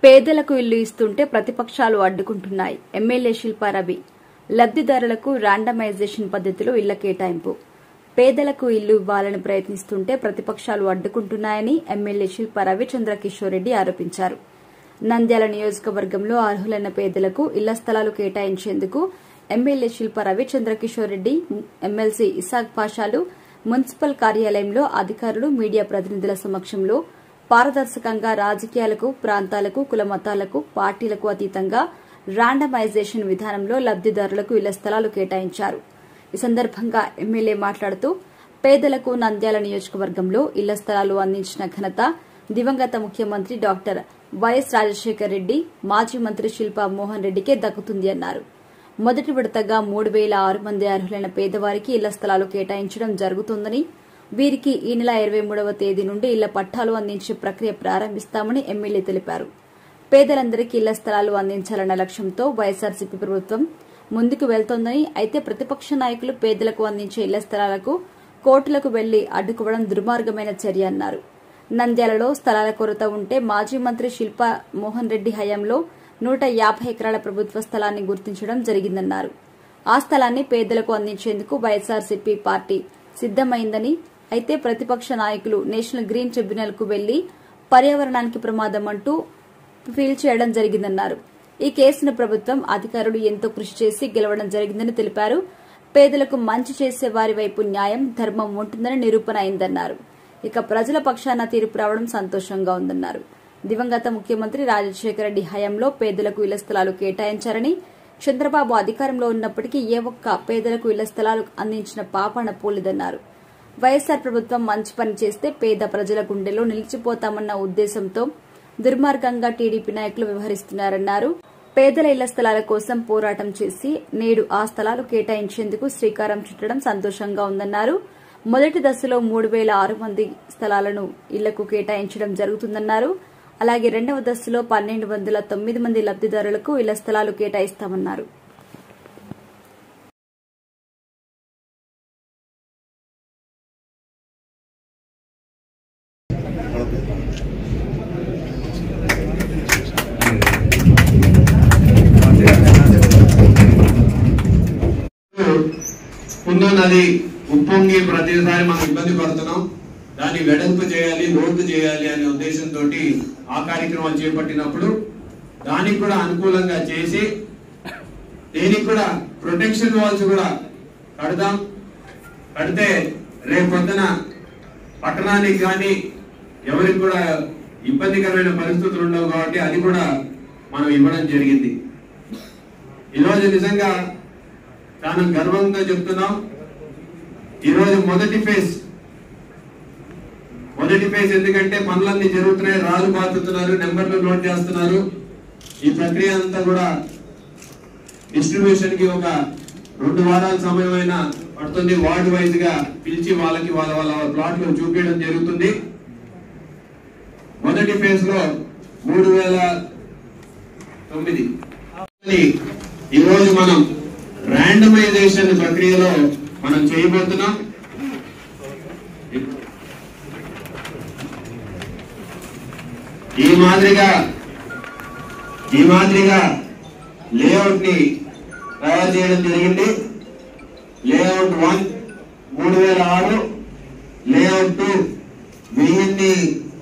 పేదలకు ఇల్లు ఇస్తుంటే ప్రతిపక్షాలు అడ్డుకుంటున్నాయి ఎమ్మెల్యే శిల్పారవి లబ్దిదారులకు ర్యాండమైజేషన్ పద్దతిలో ఇళ్ల కేటాయింపు పేదలకు ఇల్లు ఇవ్వాలని ప్రయత్నిస్తుంటే ప్రతిపక్షాలు అడ్డుకుంటున్నాయని ఎమ్మెల్యే శిల్పా రవిచంద్ర కిషోర్ రెడ్డి ఆరోపించారు నంద్యాల నియోజకవర్గంలో అర్హులైన పేదలకు ఇళ్ల స్థలాలు కేటాయించేందుకు ఎమ్మెల్యే శిల్పా రవిచంద్ర కిషోర్ రెడ్డి ఎమ్మెల్సీ ఇసాక్ పాషాలు మున్సిపల్ కార్యాలయంలో అధికారులు మీడియా ప్రతినిధుల సమక్షంలో పారదర్శకంగా రాజకీయాలకు ప్రాంతాలకు కుల మతాలకు పార్టీలకు అతీతంగా ర్యాండమైజేషన్ విధానంలో లబ్దిదారులకు ఇళ్ల స్థలాలు కేటాయించారు ఈ సందర్భంగా ఎమ్మెల్యే మాట్లాడుతూ పేదలకు నంద్యాల నియోజకవర్గంలో ఇళ్ల స్థలాలు అందించిన ఘనత దివంగత ముఖ్యమంత్రి డాక్టర్ వైఎస్ రాజశేఖర్ రెడ్డి మాజీ మంత్రి శిల్పా మోహన్ రెడ్డికే దక్కుతుంది అన్నారు మొదటి విడతగా మూడు వేల ఆరు మంది అర్హులైన పేదవారికి ఇళ్ల స్థలాలు కేటాయించడం జరుగుతుందని వీరికి ఈ నెల ఇరవై మూడవ తేదీ నుండి ఇళ్ల పట్టాలు అందించే ప్రక్రియ ప్రారంభిస్తామని ఎమ్మెల్యే తెలిపారు పేదలందరికీ ఇళ్ల స్థలాలు అందించాలన్న లక్ష్యంతో వైఎస్ఆర్సీపీ ప్రభుత్వం ముందుకు వెళ్తోందని అయితే ప్రతిపక్ష నాయకులు పేదలకు అందించే ఇళ్ల స్థలాలకు కోర్టులకు వెళ్లి అడ్డుకోవడం దుర్మార్గమైన చర్య అన్నారు నంద్యాలలో స్థలాల కొరత ఉంటే మాజీ మంత్రి శిల్పా మోహన్ రెడ్డి హయాంలో నూట యాభై ఎకరాల ప్రభుత్వ స్థలాన్ని గుర్తించడం జరిగిందన్నారు ఆ స్థలాన్ని పేదలకు అందించేందుకు వైఎస్ఆర్సీపీ పార్టీ సిద్దమైందని అయితే ప్రతిపక్ష నాయకులు నేషనల్ గ్రీన్ ట్రిబ్యునల్ కు వెళ్లి పర్యావరణానికి ప్రమాదం అంటూ ఫీల్ చేయడం జరిగిందన్నారు ఈ కేసును ప్రభుత్వం అధికారులు ఎంతో కృషి చేసి గెలవడం జరిగిందని తెలిపారు పేదలకు మంచి చేసే వారి వైపు న్యాయం ధర్మం ఉంటుందని నిరూపణ అయిందన్నారు ఇక ప్రజల పక్షాన తీర్పు రావడం సంతోషంగా ఉందన్నారు దివంగత ముఖ్యమంత్రి రాజశేఖర రెడ్డి హయాంలో పేదలకు ఇళ్ల స్థలాలు కేటాయించారని చంద్రబాబు అధికారంలో ఉన్నప్పటికీ ఏ ఒక్క పేదలకు ఇళ్ల స్థలాలు అందించిన పాపన పోలేదన్నారు వైఎస్సార్ ప్రభుత్వం మంచి పని చేస్తే పేద ప్రజల గుండెలో నిలిచిపోతామన్న ఉద్దేశంతో దుర్మార్గంగా టీడీపీ నాయకులు వ్యవహరిస్తున్నారన్నారు పేదల ఇళ్ల స్థలాల కోసం పోరాటం చేసి నేడు ఆ స్థలాలు కేటాయించేందుకు శ్రీకారం చుట్టడం సంతోషంగా ఉందన్నారు మొదటి దశలో మూడు వేల ఆరు మంది స్థలాలను ఇళ్లకు కేటాయించడం జరుగుతుందన్నారు అలాగే రెండవ దశలో పన్నెండు వందల తొమ్మిది మంది లబ్దిదారులకు ఇళ్ల స్థలాలు కేటాయిస్తామన్నారు కుందో నది ఉప్పొంగి ప్రతిసారి మనం ఇబ్బంది పడుతున్నాం దాన్ని వెడల్పు చేయాలి లోతు చేయాలి అనే ఉద్దేశంతో ఆ కార్యక్రమం చేపట్టినప్పుడు దానికి కూడా అనుకూలంగా చేసి దీనికి కూడా ప్రొటెక్షన్ వాల్స్ కూడా కడదాం కడితే రేపు పొద్దున పట్టణానికి కానీ ఎవరికి కూడా ఇబ్బందికరమైన పరిస్థితులు ఉండవు కాబట్టి అది కూడా మనం ఇవ్వడం జరిగింది ఈరోజు నిజంగా చాలా గర్వంగా చెప్తున్నాం ఈరోజు మొదటి ఫేజ్ మొదటి ఫేజ్ ఎందుకంటే పనులన్నీ జరుగుతున్నాయి రాళ్ళు పాతుతున్నారు నెంబర్లు నోట్ చేస్తున్నారు ఈ ప్రక్రియ అంతా కూడా డిస్ట్రిబ్యూషన్ కి ఒక రెండు వారాల సమయం అయినా పడుతుంది వార్డు వైజ్ గా పిలిచి వాళ్ళకి వాళ్ళ వాళ్ళ ప్లాట్లు చూపించడం జరుగుతుంది మొదటి ఫేజ్ లో మూడు వేల తొమ్మిది ఈ రోజు మనం ర్యాండమైజేషన్ ప్రక్రియలో మనం చేయబోతున్నాం ఈ మాదిరిగా ఈ మాదిరిగా లేఅవుట్ ని తయారు చేయడం జరిగింది లేఅవుట్ వన్ మూడు వేల ఆరు లేఅవుట్ టూ వెయ్యిన్ని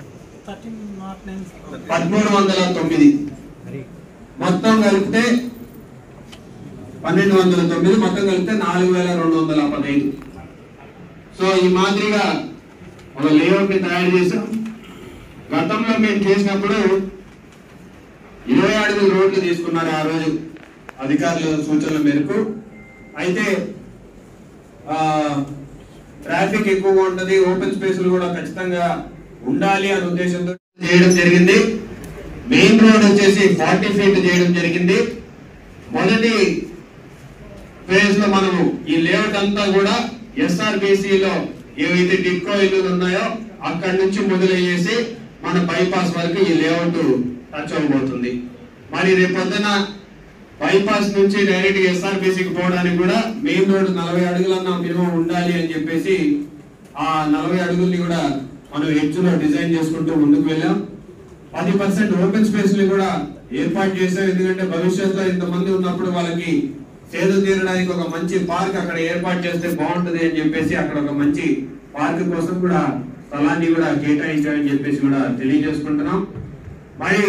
పదమూడు వందల తొమ్మిది మొత్తం కలిపితే పన్నెండు వందల తొమ్మిది మొత్తం కలిపితే నాలుగు వేల రెండు వందల పదహైదు సో ఈ మాదిరిగా ఒక లేఅవుట్ ని తయారు చేసాం గతంలో మేము చేసినప్పుడు ఇరవై అడుగుల రోడ్లు తీసుకున్నారు ఆ రోజు అధికారుల సూచనల మేరకు అయితే ఆ ట్రాఫిక్ ఎక్కువగా ఉంటది ఓపెన్ స్పేస్లు కూడా ఖచ్చితంగా ఉండాలి అనే ఉద్దేశంతో చేయడం జరిగింది మెయిన్ రోడ్ వచ్చేసి ఫార్టీ ఫీట్ చేయడం జరిగింది మొదటి ఫేజ్ లో మనము ఈ లేఅవుట్ అంతా కూడా SRBC లో ఏవైతే టిట్కో ఇల్లులు ఉన్నాయో అక్కడి నుంచి మొదలయ్యేసి మన బైపాస్ వరకు ఈ లేఅవుట్ టచ్ అవబోతుంది మరి రేపొద్దున బైపాస్ నుంచి డైరెక్ట్ గా ఎస్ఆర్బీసీకి పోవడానికి కూడా మెయిన్ రోడ్ నలభై అడుగులన్నా మినిమం ఉండాలి అని చెప్పేసి ఆ నలభై అడుగుల్ని కూడా మనం ఎడ్జ్ లో డిజైన్ చేసుకుంటూ ముందుకు వెళ్ళాం పది పర్సెంట్ ఓపెన్ స్పేస్ ని కూడా ఏర్పాటు చేశాం ఎందుకంటే భవిష్యత్తులో ఇంతమంది ఉన్నప్పుడు వాళ్ళకి సేద తీరడానికి ఒక మంచి పార్క్ అక్కడ ఏర్పాటు చేస్తే బాగుంటది అని చెప్పేసి అక్కడ ఒక మంచి పార్క్ కోసం కూడా స్థలాన్ని కూడా కేటాయించామని చెప్పేసి కూడా తెలియజేసుకుంటున్నాం మరి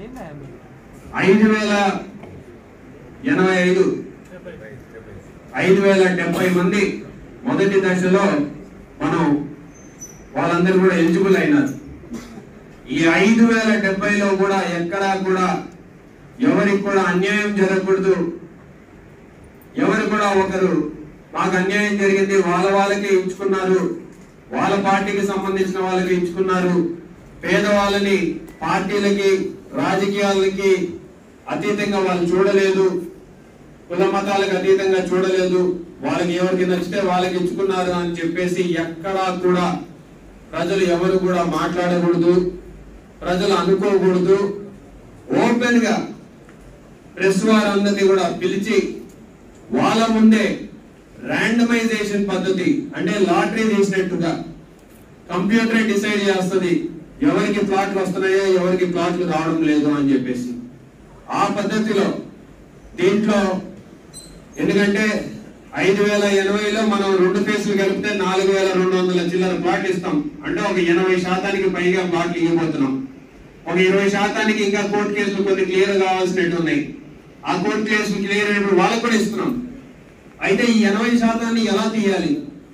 ఐదు వేల ఎనభై ఐదు ఐదు వేల డెబ్బై మంది మొదటి దశలో మనం వాళ్ళందరూ కూడా ఎలిజిబుల్ అయినారు ఈ ఐదు వేల డెబ్బైలో కూడా ఎక్కడా కూడా ఎవరికి కూడా అన్యాయం జరగకూడదు ఎవరు కూడా ఒకరు మాకు అన్యాయం జరిగింది వాళ్ళ వాళ్ళకే ఇచ్చుకున్నారు వాళ్ళ పార్టీకి సంబంధించిన వాళ్ళకి ఇచ్చుకున్నారు పేదవాళ్ళని పార్టీలకి రాజకీయాలకి అతీతంగా వాళ్ళు చూడలేదు కుల మతాలకు అతీతంగా చూడలేదు వాళ్ళకి ఎవరికి నచ్చితే వాళ్ళకి ఇచ్చుకున్నారు అని చెప్పేసి ఎక్కడా కూడా ప్రజలు ఎవరు కూడా మాట్లాడకూడదు ప్రజలు అనుకోకూడదు ఓపెన్ గా ప్రెస్ వారందరినీ కూడా పిలిచి వాళ్ళ ముందే ర్యాండమైజేషన్ పద్ధతి అంటే లాటరీ తీసినట్టుగా కంప్యూటరే డిసైడ్ చేస్తుంది ఎవరికి ప్లాట్లు వస్తున్నాయో ఎవరికి ప్లాట్లు రావడం లేదు అని చెప్పేసి ఆ పద్ధతిలో దీంట్లో ఎందుకంటే ఐదు వేల ఎనభైలో మనం రెండు ఫేసులు కలిపితే నాలుగు వేల రెండు వందల చిల్లర ప్లాట్లు ఇస్తాం అంటే ఒక ఎనభై శాతానికి పైగా ప్లాట్లు ఇవ్వబోతున్నాం ఒక ఇరవై శాతానికి ఇంకా కోర్టు కేసులు కొన్ని క్లియర్ కావాల్సినట్టు ఉన్నాయి ఆ కోర్టు కేసులు క్లియర్ అయినప్పుడు వాళ్ళకు కూడా ఇస్తున్నాం అయితే ఈ ఎనభై శాతాన్ని ఎలా తీయాలి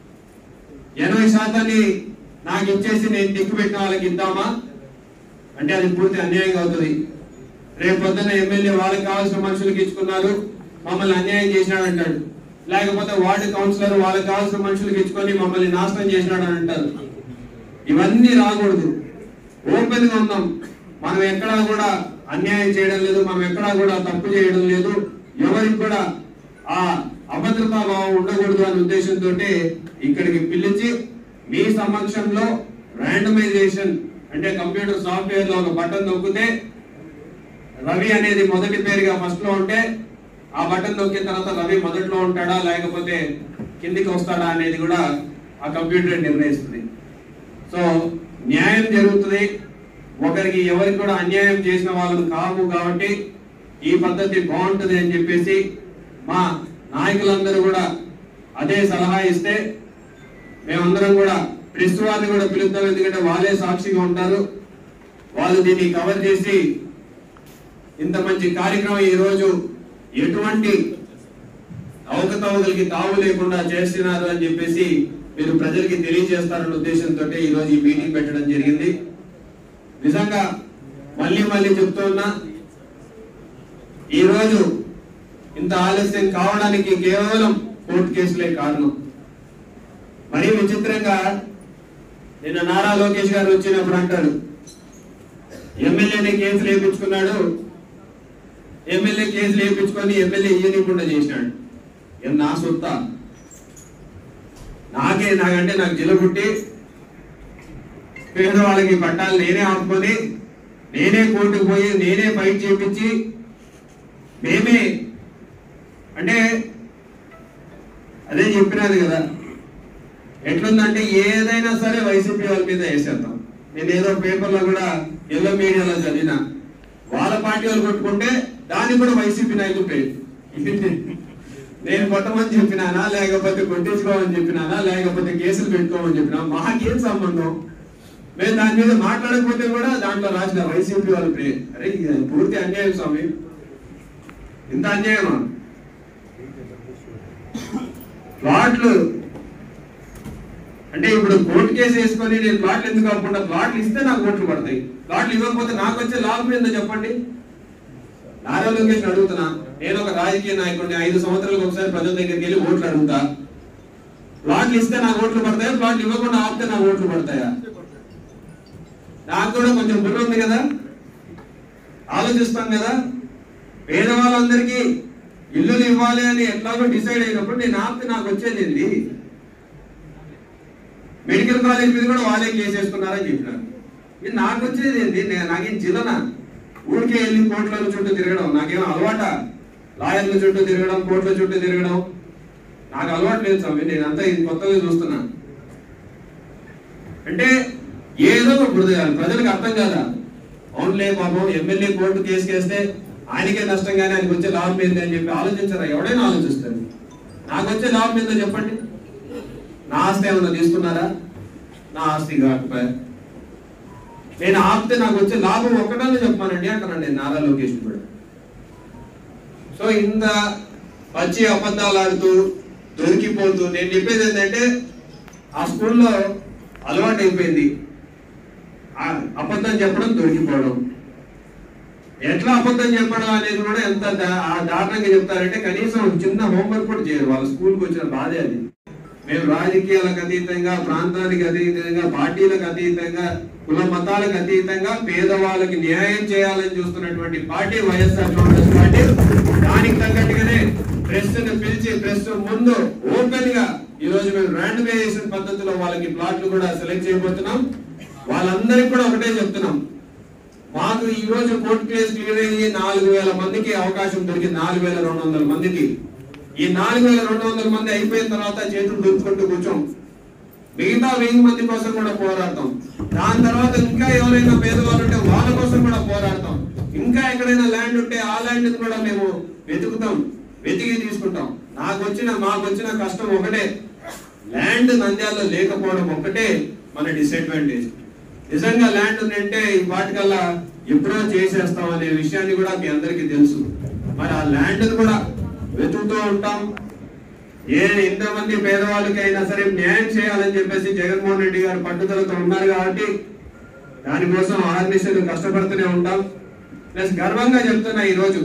ఎనభై శాతాన్ని నాకు ఇచ్చేసి నేను దిక్కు పెట్టిన వాళ్ళకి ఇద్దామా అంటే అది పూర్తి అన్యాయం అవుతుంది రేపు పొద్దున్న ఎమ్మెల్యే వాళ్ళకి కావాల్సిన మనుషులకు ఇచ్చుకున్నారు మమ్మల్ని అన్యాయం చేసినాడు అంటాడు లేకపోతే వార్డు కౌన్సిలర్ వాళ్ళకి కావాల్సిన మనుషులకు ఇచ్చుకొని మమ్మల్ని నాశనం చేసినాడు అని అంటారు ఇవన్నీ రాకూడదు ఓపెన్ గా ఉందాం మనం ఎక్కడా కూడా అన్యాయం చేయడం లేదు మనం ఎక్కడా కూడా తప్పు చేయడం లేదు ఎవరికి కూడా ఆ అభద్రతా భావం ఉండకూడదు అనే ఉద్దేశంతో ఇక్కడికి పిలిచి మీ సమక్షంలో ర్యాండమైజేషన్ అంటే కంప్యూటర్ సాఫ్ట్వేర్ లో ఒక బటన్ నొక్కితే రవి అనేది మొదటి పేరుగా ఫస్ట్ లో ఉంటే ఆ బటన్ నొక్కిన తర్వాత రవి మొదట్లో ఉంటాడా లేకపోతే కిందికి వస్తాడా అనేది కూడా ఆ కంప్యూటర్ నిర్ణయిస్తుంది సో న్యాయం జరుగుతుంది ఒకరికి ఎవరికి కూడా అన్యాయం చేసిన వాళ్ళని కాము కాబట్టి ఈ పద్ధతి బాగుంటది అని చెప్పేసి మా నాయకులందరూ కూడా అదే సలహా ఇస్తే మేమందరం కూడా ప్రెస్ వారిని కూడా పిలుద్దాం ఎందుకంటే వాళ్ళే సాక్షిగా ఉంటారు వాళ్ళు దీన్ని కవర్ చేసి ఇంత మంచి కార్యక్రమం ఈ రోజు ఎటువంటి అవకతవకలకి తావు లేకుండా చేస్తున్నారు అని చెప్పేసి మీరు ప్రజలకి తెలియజేస్తారన్న ఉద్దేశంతో ఈ రోజు ఈ మీటింగ్ పెట్టడం జరిగింది నిజంగా మళ్ళీ మళ్ళీ చెప్తున్నా ఈ రోజు ఇంత ఆలస్యం కావడానికి కేవలం కోర్టు కేసులే కారణం మరీ విచిత్రంగా నిన్న నారా లోకేష్ గారు వచ్చినప్పుడు అంటాడు ఎమ్మెల్యేని కేసులు వేయించుకున్నాడు ఎమ్మెల్యే కేసులు వేయించుకొని ఎమ్మెల్యే ఇయ్యనికుండా చేసినాడు ఏం నా సొత్త నాకే నాకంటే నాకు జిల పుట్టి పేదవాళ్ళకి పట్టాలు నేనే ఆపుకొని నేనే కోర్టుకు పోయి నేనే ఫైట్ చేపించి మేమే అంటే అదే చెప్పినది కదా ఎట్లుందంటే ఏదైనా సరే వైసీపీ వాళ్ళ మీద వేసేద్దాం నేను ఏదో పేపర్లో కూడా ఎల్లో మీడియాలో చదివిన వాళ్ళ పార్టీ వాళ్ళు కొట్టుకుంటే దానికి కూడా వైసీపీ నాయకులు పేరు నేను కొట్టమని చెప్పినానా లేకపోతే కొట్టించుకోమని చెప్పినానా లేకపోతే కేసులు పెట్టుకోమని చెప్పినా మాకేం సంబంధం మేము దాని మీద మాట్లాడకపోతే కూడా దాంట్లో రాసిన వైసీపీ వాళ్ళ పేరు అరే ఇది పూర్తి అన్యాయం స్వామి ఇంత అన్యాయమా ప్లాట్లు అంటే ఇప్పుడు కోర్టు కేసు వేసుకొని నేను ప్లాట్లు ఎందుకు అవ్వకుండా ప్లాట్లు ఇస్తే నాకు ఓట్లు పడతాయి ప్లాట్లు ఇవ్వకపోతే నాకు వచ్చే లాభం ఏందో చెప్పండి నారా లోకేష్ అడుగుతున్నా నేను ఒక రాజకీయ నాయకుడిని ఐదు సంవత్సరాలకు ఒకసారి ప్రజల దగ్గరికి వెళ్ళి ఓట్లు అడుగుతా ప్లాట్లు ఇస్తే నాకు ఓట్లు పడతాయా ప్లాట్లు ఇవ్వకుండా ఆపితే నాకు ఓట్లు పడతాయా నాకు కూడా కొంచెం బుర్ర ఉంది కదా ఆలోచిస్తాం కదా పేదవాళ్ళందరికీ ఇల్లులు ఇవ్వాలి అని ఎట్లాగో డిసైడ్ అయినప్పుడు నేను ఆపితే నాకు వచ్చేది ఏంది మెడికల్ కాలేజ్ మీద కూడా వాళ్ళే కేసేసుకున్నారని చెప్పినారు ఇది నాకు వచ్చేది ఏంది నేను నాకేం జిల్లనా ఊరికే వెళ్ళి కోట్ల చుట్టూ తిరగడం నాకేం అలవాట లాయర్ల చుట్టూ తిరగడం కోట్ల చుట్టూ తిరగడం నాకు అలవాటు లేదు స్వామి నేను అంతా ఇది కొత్తగా చూస్తున్నా అంటే ఏదో ఇప్పుడు ప్రజలకు అర్థం కాదా అవునులే పాపం ఎమ్మెల్యే కోర్టు కేసు కేస్తే ఆయనకే నష్టం కానీ ఆయనకు వచ్చే లాభం ఏంటి అని చెప్పి ఆలోచించరా ఎవడైనా ఆలోచిస్తారు నాకు వచ్చే లాభం ఏందో చెప్పండి నా ఆస్తి ఏమన్నా తీసుకున్నారా నా ఆస్తి కాకపోయా నేను ఆపితే నాకు వచ్చే లాభం ఒక్కటని చెప్పానండి అంటానండి నారా లోకేష్ కూడా సో ఇంత పచ్చి అబద్ధాలు ఆడుతూ దొరికిపోతూ నేను చెప్పేది ఏంటంటే ఆ స్కూల్లో అలవాటు అయిపోయింది ఆ అబద్ధం చెప్పడం దొరికిపోవడం ఎట్లా అబద్ధం చెప్పడం అనేది కూడా ఎంత దా- ఆ దారుణంగా చెప్తారంటే కనీసం ఒక చిన్న హోంవర్క్ కూడా చేయరు వాళ్ళ స్కూల్కి వచ్చిన బాధే అది మేము రాజకీయాలకు అతీతంగా ప్రాంతానికి అతీతంగా పార్టీలకు అతీతంగా కుల మతాలకు అతీతంగా పేదవాళ్ళకి న్యాయం చేయాలని చూస్తున్నటువంటి పార్టీ వైఎస్ఆర్ కాంగ్రెస్ పార్టీ దానికి తగ్గట్టుగానే ప్రెస్ ని పిలిచి ప్రెస్ ముందు ఓపెన్ గా ఈ రోజు మేము ర్యాండమైజేషన్ పద్ధతిలో వాళ్ళకి ప్లాట్లు కూడా సెలెక్ట్ చేయబోతున్నాం వాళ్ళందరికీ కూడా ఒకటే చెప్తున్నాం మాకు ఈ రోజు కోర్టు కేసు క్లియర్ అయ్యి నాలుగు వేల మందికి అవకాశం దొరికింది నాలుగు వేల రెండు వందల మందికి ఈ నాలుగు వేల రెండు వందల మంది అయిపోయిన తర్వాత చేతులు దులుపుకుంటూ కూర్చోం మిగతా వెయ్యి మంది కోసం కూడా పోరాడతాం దాని తర్వాత ఇంకా ఎవరైనా పేదవాళ్ళు ఉంటే వాళ్ళ కోసం కూడా పోరాడతాం ఇంకా ఎక్కడైనా ల్యాండ్ ఉంటే ఆ ల్యాండ్ కూడా మేము వెతుకుతాం వెతికి తీసుకుంటాం నాకు వచ్చిన మాకు వచ్చిన కష్టం ఒకటే ల్యాండ్ నంద్యాలలో లేకపోవడం ఒక్కటే మన డిసడ్వాంటేజ్ నిజంగా ల్యాండ్ ఉందంటే ఈ వాటికల్లా ఎప్పుడో చేసేస్తాం అనే విషయాన్ని కూడా మీ అందరికీ తెలుసు మరి ఆ ల్యాండ్ కూడా వెతుకుతూ ఉంటాం ఏ ఎంతమంది పేదవాళ్ళకి అయినా సరే న్యాయం చేయాలని చెప్పేసి జగన్మోహన్ రెడ్డి గారు పట్టుదలతో ఉన్నారు కాబట్టి దానికోసం ఆర్నిషలు కష్టపడుతూనే ఉంటాం ప్లస్ గర్వంగా చెప్తున్నా ఈ రోజు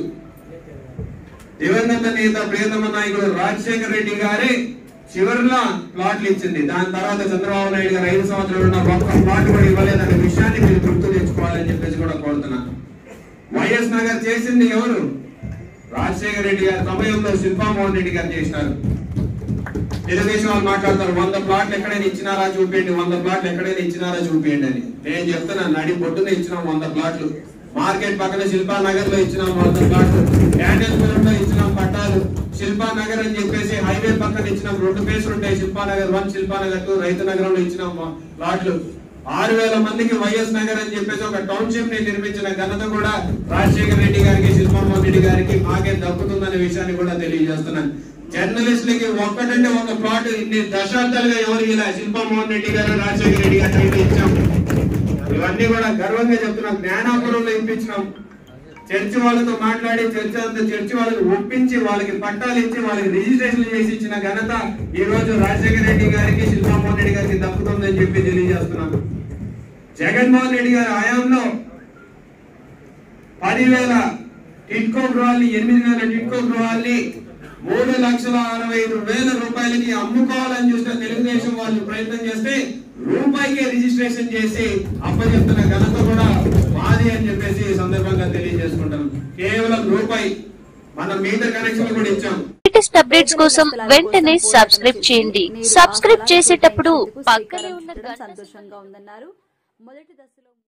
దివంగత నేత ప్రియతమ నాయకుడు రాజశేఖర రెడ్డి గారే చివరిలో ప్లాట్లు ఇచ్చింది దాని తర్వాత చంద్రబాబు నాయుడు గారు ఐదు సంవత్సరాలు ఉన్న ఒక్క ప్లాట్ కూడా ఇవ్వలేదనే విషయాన్ని మీరు గుర్తు తెచ్చుకోవాలని చెప్పేసి కూడా కోరుతున్నా వైఎస్ నగర్ చేసింది ఎవరు రాజశేఖర రెడ్డి గారి సమయంలో శిల్పామోహన్ రెడ్డి గారు చేసినారు తెలుగుదేశం వాళ్ళు మాట్లాడతారు వంద ప్లాట్లు ఎక్కడైనా ఇచ్చినారా చూపించండి వంద ప్లాట్లు ఎక్కడైనా ఇచ్చినారా చూపించండి అని నేను చెప్తున్నా నడి పొట్టున ఇచ్చినాం వంద ప్లాట్లు మార్కెట్ పక్కన శిల్పా నగర్ లో ఇచ్చినాం వంద ప్లాట్లు డానియల్పురం లో ఇచ్చినాం పట్టాలు శిల్పా నగర్ అని చెప్పేసి హైవే పక్కన ఇచ్చినాం రెండు ప్లేసులు ఉంటాయి శిల్పా నగర్ వన్ శిల్పా నగర్ టూ రైతు నగరంలో ఇచ్చినాం ప్లాట్లు ఆరు వేల మందికి వైఎస్ నగర్ అని చెప్పేసి ఒక టౌన్షిప్ ని నిర్మించిన ఘనత కూడా రాజశేఖర రెడ్డి గారికి శిల్పామోహన్ రెడ్డి గారికి మాకే దక్కుతుందనే విషయాన్ని కూడా తెలియజేస్తున్నాను జర్నలిస్టులకి ఒక్కటంటే ఒక ప్లాట్ ఇన్ని దశాబ్దాలుగా ఎవరు ఇలా శిల్పామోహన్ రెడ్డి గారు రాజశేఖర రెడ్డి గారికి అయితే ఇచ్చాం ఇవన్నీ కూడా గర్వంగా చెప్తున్నాం జ్ఞానాపురంలో ఇప్పించినాం చర్చి వాళ్ళతో మాట్లాడి చర్చ అంతా చర్చి వాళ్ళకి ఒప్పించి వాళ్ళకి పట్టాలు ఇచ్చి వాళ్ళకి రిజిస్ట్రేషన్ చేసి ఇచ్చిన ఘనత ఈ రోజు రాజశేఖర రెడ్డి గారికి శిల్పామోహన్ రెడ్డి గారికి దక్కుతుందని చెప్పి తెలియజేస్తున్నాం జగన్మోహన్ రెడ్డి గారి హయాంలో పదివేల టిట్కో గృహాల్ని ఎనిమిది వేల టిట్కో గృహాల్ని మూడు లక్షల అరవై ఐదు వేల రూపాయలకి అమ్ముకోవాలని చూస్తే తెలుగుదేశం వాళ్ళు ప్రయత్నం చేస్తే రూపాయికే రిజిస్ట్రేషన్ చేసి అప్పచెప్తున్న ఘనత కూడా మాది అని చెప్పేసి ఈ సందర్భంగా తెలియజేసుకుంటాం కేవలం రూపాయి మనం మీటర్ కనెక్షన్ కూడా ఇచ్చాం లేటెస్ట్ అప్డేట్స్ కోసం వెంటనే సబ్స్క్రైబ్ చేయండి సబ్స్క్రైబ్ చేసేటప్పుడు పక్కనే ఉన్న గంట సంతోషంగా ఉందన్నారు మొదటి దశలో